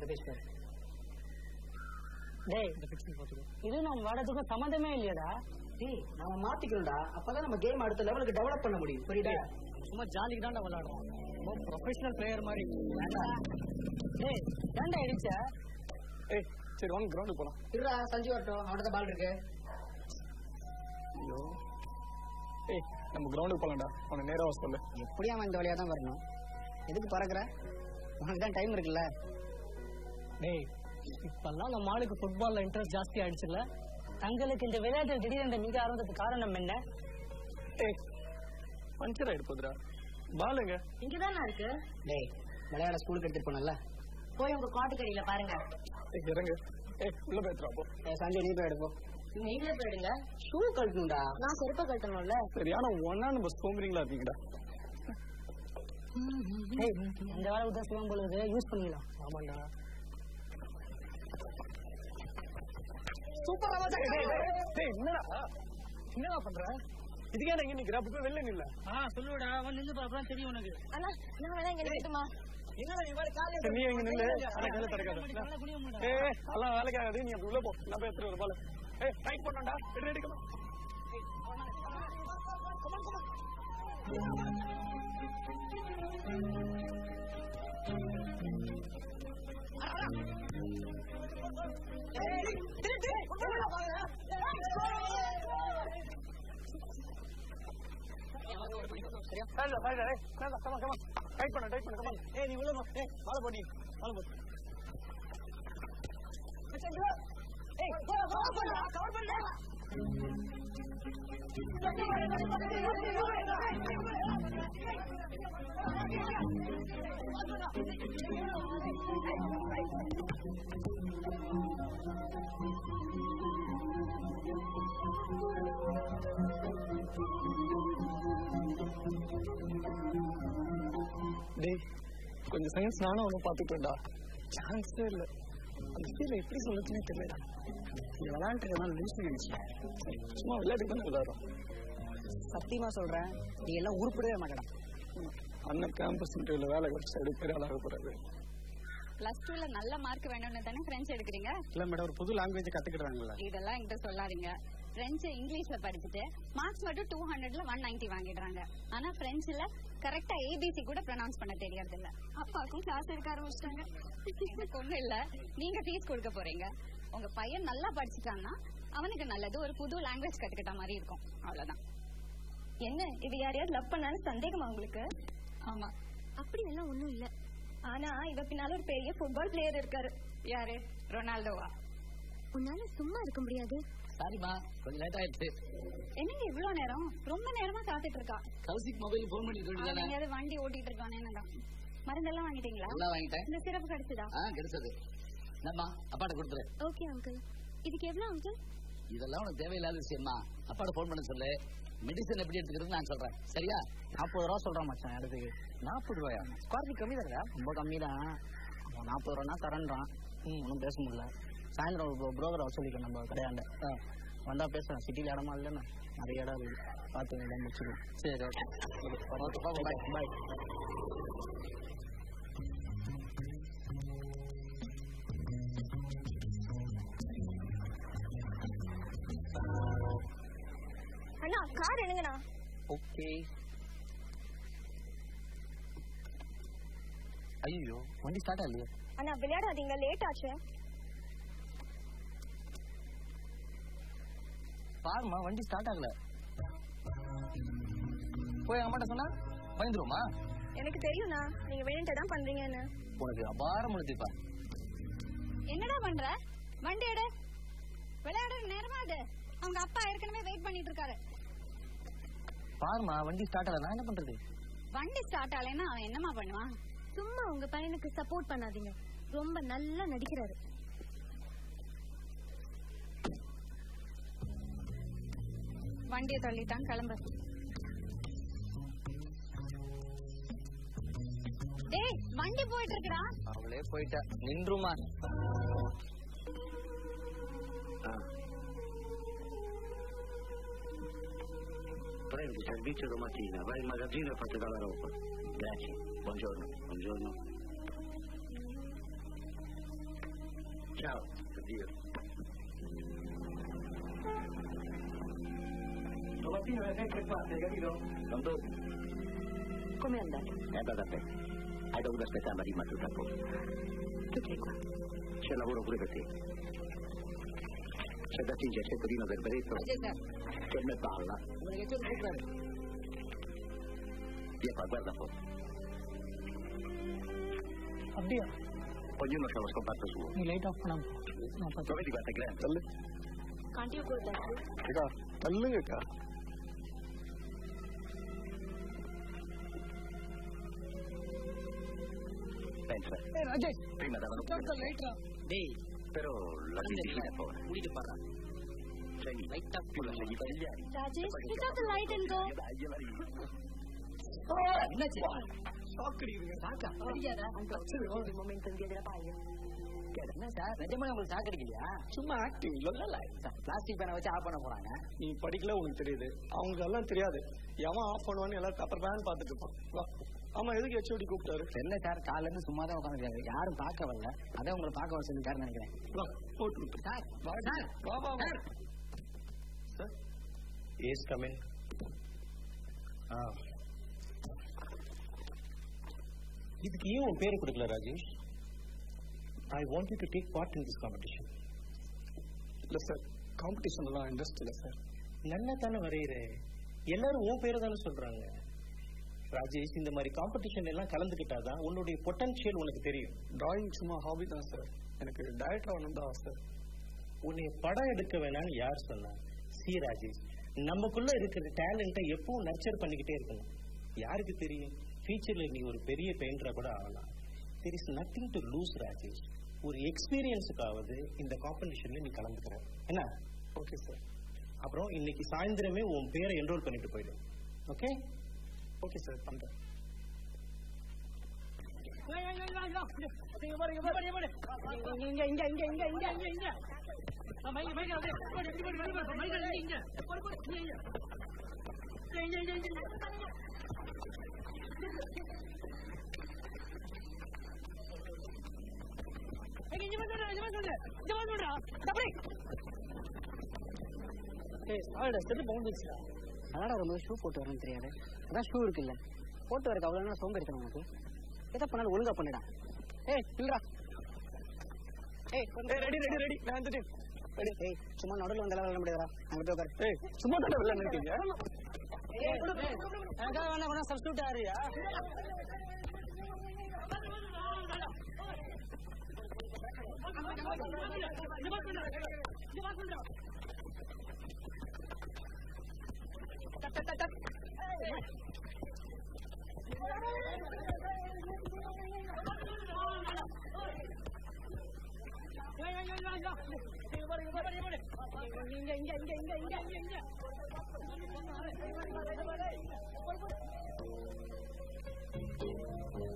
ரமேஷ் பாரு டேய் இது நம்ம வடத்துக்கும் சம்மந்தமே இல்லையாடா டேய் நாம மாத்திக்கணும்டா அப்பதான் நம்ம கேம் அடுத்த லெவலுக்கு டெவலப் பண்ண முடியும் புரியுதா சும்மா ஜாலிக்கு தான்டா விளையாடுறோம் ரொம்ப ப்ரொஃபஷனல் பிளேயர் மாதிரி டேய் ஏன்டா அடிச்ச ஏய் சரி வாங்க கிரவுண்டுக்கு போலாம் இருடா சஞ்சு வரட்டும் அவன்கிட்ட பால் இருக்கு ஐயோ ஏய் நம்ம கிரவுண்டுக்கு போலாம்டா அவனை நேரா வர சொல்லு எப்படியும் அவன் இந்த வழியா தான் வரணும் எதுக்கு பறக்குற உனக்கு தான் டைம் இருக்குல்ல டேய் இப்பெல்லாம் நம்ம ஆளுக்கு ஃபுட்பால்ல இன்ட்ரெஸ்ட் ஜாஸ்தி ஆயிடுச்சுல தங்களுக்கு இந்த விளையாட்டு திடீரென்று நீங்க ஆரம்பிச்சதுக்கு காரணம் என்ன ஏய் பஞ்சர் ஆயிடு போதுடா பாலுங்க இங்கதானா இருக்கு டேய் விளையாட ஸ்கூலுக்கு எடுத்துட்டு போனல போய் உங்க காட்டுக்கடியில பாருங்க ஏய் இறங்கு ஏய் உள்ள பேத்துறா போ சஞ்சய் நீ போய் எடுப்போம் நீங்களே போயிடுங்க ஷூ கழட்டணும்டா நான் செருப்பை கட்டணும்ல சரி ஆனா ஒன்னா நம்ம சோம்பரிங்களா இருக்கீங்கடா டேய் இந்த வேலை உதவி செய்யும் பொழுது யூஸ் பண்ணிக்கலாம் ஆமாண்டா சூப்பரா டேய் என்னடா என்னடா பண்ற இதுக்கே நான் இங்க நிக்கிற அப்ப போய் வெளில நில்ல ஆ சொல்லுடா அவன் நின்று பாப்பா தெரியும் உனக்கு அண்ணா நான் வேணா இங்க நிக்கட்டுமா சரி, நீ இங்க நில்லு ஆனா கையில தரக்காத ஏய் அதெல்லாம் வேலைக்கு ஆகாது நீ அப்படி உள்ள போ நான் போய் எடுத்துட்டு வர பாலு ஏய் ரைட் பண்ணடா ரெடி ரெடி சரியா சரிடா சரிடா ஏய் கமா கமா கமா டைட் பண்ண டைட் பண்ண கமா ஏய் நீ உள்ள போ ஏய் பால போ நீ பால போ ஏய் போடா போடா போடா கவர் பண்ணு டேய் கொஞ்சம் சயின்ஸ் நானும் அவனும் பார்த்துட்டேன்டா சான்ஸே இல்லை அந்த ஃபீல் எப்படி சொல்லுச்சுன்னே தெரியலடா நீ விளையாண்டுருக்கதான் லூஸ் நினைச்சேன் சும்மா விளையாட்டு தானே விளையாடுறோம் சத்தியமா சொல்றேன் நீ எல்லாம் உருப்படவே மாட்டடா அண்ணன் கேம்பஸ் இன்டர்வியூல வேலை கிடைச்சா எடுக்க பெரிய ஆளாக போறாரு பிளஸ் டூல நல்ல மார்க் வேணும்னு தானே பிரெஞ்சு எடுக்கிறீங்க இல்ல மேடம் ஒரு புது லாங்குவேஜ் கத்துக்கிட்டாங்கல்ல இதெல்லாம் என்கிட்ட சொல்லாதீங்க பிரெஞ்சு இங்கிலீஷ்ல படிச்சுட்டு மார்க்ஸ் மட்டும் டூ ஹண்ட்ரட்ல ஒன் நைன்டி வாங்கிடுறாங்க ஆனா பிரெஞ்சுல கரெக்டா ஏபிசி கூட ப்ரொனவுன்ஸ் பண்ண தெரியறது இல்ல அப்பாவுக்கும் கிளாஸ் எடுக்க ஆரம்பிச்சிட்டாங்க எனக்கு ஒண்ணும் இல்ல நீங்க ஃபீஸ் கொடுக்க போறீங்க உங்க பையன் நல்லா படிச்சுட்டான்னா அவனுக்கு நல்லது ஒரு புது லாங்குவேஜ் கத்துக்கிட்ட மாதிரி இருக்கும் அவ்வளவுதான் என்ன இது யாரையாவது லவ் பண்ணான்னு சந்தேகமா உங்களுக்கு ஆமா அப்படி எல்லாம் ஒண்ணும் இல்ல ஆனா இவ பின்னால ஒரு பெரிய ஃபுட்பால் பிளேயர் இருக்காரு யாரு ரொனால்டோவா உன்னால சும்மா இருக்க முடியாது சாரிமா கொஞ்சம் லேட் ஆயிடுச்சு என்னங்க இவ்வளவு நேரம் ரொம்ப நேரமா காத்துட்டு இருக்கா கௌசிக் மொபைல் போன் பண்ணிட்டு அவன் வேண்டியதானே எங்கேயாவது வண்டி ஓட்டிட்டு இருக்கானே என்னடா மருந்தெல்லாம் வாங்கிட்டீங்களா எல்லாம் வாங்கிட்டேன் இந்த சிறப்பு கிடைச்சதா ஆ கிடைச்சது என்னம்மா அப்பாட்ட கொடுத்துரு ஓகே அங்கிள் இதுக்கு எவ்வளவு அங்கிள் இதெல்லாம் உனக்கு தேவையில்லாத விஷயமா அப்பாட்ட போன் பண்ண சொல்லு மெடிசன் எப்படி எடுத்துக்கிறது நான் சொல்றேன் சரியா நாற்பது ரூபா சொல்றான் மச்சான் இடத்துக்கு நாற்பது ரூபாயா ஸ்கொயர் கம்மி தானடா ரொம்ப கம்மி தான் அவன் நாற்பது ரூபா தரேன்றான் ம் ஒன்றும் பேச முடியல சாயந்தரம் புரோக்கரை சொல்லிக்க நம்ம கடையாண்ட வந்தா பேசுறேன் சிட்டியில் இடமா இல்லைன்னு நிறைய இடம் இருக்கு பார்த்து இடம் முடிச்சிடுவோம் சரி ஓகே பாய் பாய் அண்ணா கார் என்னங்கண்ணா ஓகே ஐயோ வண்டி ஸ்டார்ட் ஆகலையே அண்ணா விளையாடாதீங்க லேட் ஆச்சு பாருமா வண்டி ஸ்டார்ட் ஆகல போய் அம்மாட்ட சொன்னா பயந்துருமா எனக்கு தெரியும்ண்ணா நீங்க வேணுன்ட்டு தான் பண்றீங்கன்னு உனக்கு அபாரம் முடிச்சுப்பா என்னடா பண்ற வண்டி எடு விளையாடுற நேரமா அது அவங்க அப்பா ஏற்கனவே வெயிட் பண்ணிட்டு இருக்காரு பாருமா வண்டி ஸ்டார்ட் ஆகல நான் என்ன பண்றது வண்டி ஸ்டார்ட் ஆகலைன்னா அவன் என்னமா பண்ணுவான் சும்மா உங்க பையனுக்கு சப்போர்ட் பண்ணாதீங்க ரொம்ப நல்லா நடிக்கிறாரு வண்டியை தள்ளிட்டான் கிளம்பு டேய் வண்டி போயிட்டு இருக்குடா அவளே போயிட்டா நின்றுமா Prego, servizio domattina, vai in magazzino e fate dalla roba. Grazie, buongiorno, buongiorno. Ciao. Addio. Stamattina le sempre fatte, capito? Pronto? Come è andata? È andata a te. Hai dovuto aspettare Marina tutto a posto. Tu sei qua. C'è lavoro pure per te. C'è da tingere il settorino del beretto che me balla. Via qua, guarda un po'. அப்படியா Ognuno ha lo scomparto suo. நீ light off பண்ணாம போ. நான் பார்த்து Lo vedi quanto è grande? தள்ளு Can't you go that way? அக்கா தள்ளுங்கக்கா Pensa, ஏய் Rajesh prima davano start the light டேய் però la benzina è buona. கூட்டிட்டு போறா Cioè, லைட்டா più la scegli per gli anni. Rajesh, pick up the light and go. Dai, gliela dico. என்னாச்சு Uncle, hold the momento in via della paglia. என்ன sir நிஜமா உங்களுக்கு சாக்கு அடிக்கலையா சும்மா ஆக்டிவ் இல்ல பிளாஸ்டிக் பேனை வச்சு ஆஃப் பண்ண போறாங்க நீ படிக்கல உனக்கு தெரியுது அவங்களுக்கு எல்லாம் தெரியாது எவன் ஆஃப் பண்ணுவான்னு எல்லாம் பேப்பர் பேன் பார்த்துட்டு இருப்பான் வா ஆமா எதுக்கு ஹெச்ஓடி கூப்பிட்டாரு தெரியல சார் காலைல இருந்து சும்மா தான் உட்காந்துருக்காரு யாரும் பார்க்க வரல அதான் உங்களை பார்க்க வர சொல்லிருக்காருன்னு நினைக்கிறேன் வா போட்டு விட்டு சார் வா சார் வா வா வா சார் எஸ் கமிங் ஆ இதுக்கு ஏன் உன் பேர் கொடுக்கல Rajesh I want you to take part in this competition இல்ல சார் காம்படிஷன்லாம் இன்ட்ரெஸ்ட் இல்ல சார் நல்லா தானே வரைகிற எல்லாரும் உன் பேரை தானே சொல்றாங்க ராஜேஷ் இந்த மாதிரி காம்படிஷன் எல்லாம் கலந்துக்கிட்டாதான் உன்னுடைய பொட்டன்ஷியல் உனக்கு தெரியும் டிராயிங் சும்மா ஹாபி தான் சார் எனக்கு டயட் ஆகணும் தான் சார் உன்னை படம் எடுக்க வேணாம்னு யார் சொன்னா சி ராஜேஷ் நமக்குள்ள இருக்கிற டேலண்ட்டை எப்பவும் நர்ச்சர் பண்ணிக்கிட்டே இருக்கணும் யாருக்கு தெரியும் ஃபியூச்சர்ல நீ ஒரு பெரிய பெயிண்டரா கூட ஆகலாம் there is nothing to lose Rajesh ஒரு எக்ஸ்பீரியன்ஸுக்காவது இந்த காம்படிஷன்ல நீ கலந்துக்கிற என்ன ஓகே சார் அப்புறம் இன்னைக்கு சாயந்தரமே உன் பேரை என்ரோல் பண்ணிட்டு போயிடும் ஓகே ஓகே சார் பண்றேன் இங்க இங்க இங்க இங்க இங்க இங்க இங்க மைக் மைக் அப்படியே போடு, இப்படி போடு, இப்படி போடு, மைக் இங்க இங்க போடு, போடு, இங்க இங்க இங்க இங்க இங்க இங்க ஏய், இங்க வந்து இங்க வந்து இங்க வந்து டபுள் ஏய் சாரிடா செட்டு பவுந்துச்சுடா அதனால ரொம்ப ஷூ போட்டு வரணும் தெரியாது அதான் ஷூ இருக்குல்ல போட்டு வரக்கு அவ்வளோ நேரம் சோம்பேறித்தனம் உனக்கு எதை பண்ணாலும் ஒழுங்கா பண்ணுடா ஏய் இல்லடா ஏய் ரெடி ரெடி ரெடி நான் வந்துட்டேன் ரெடி ஏய் சும்மா நடுவில் வந்து விளையாட முடியாதா அங்க போய் உட்காரு ஏய் சும்மா தானே விளையாண்டுருக்கீங்க எனக்காக வேணா வேணா சப்ஸ்டியூட் ஆறியா இங்க இங்க இங்க இங்க இங்க இங்க இங்க ஏய்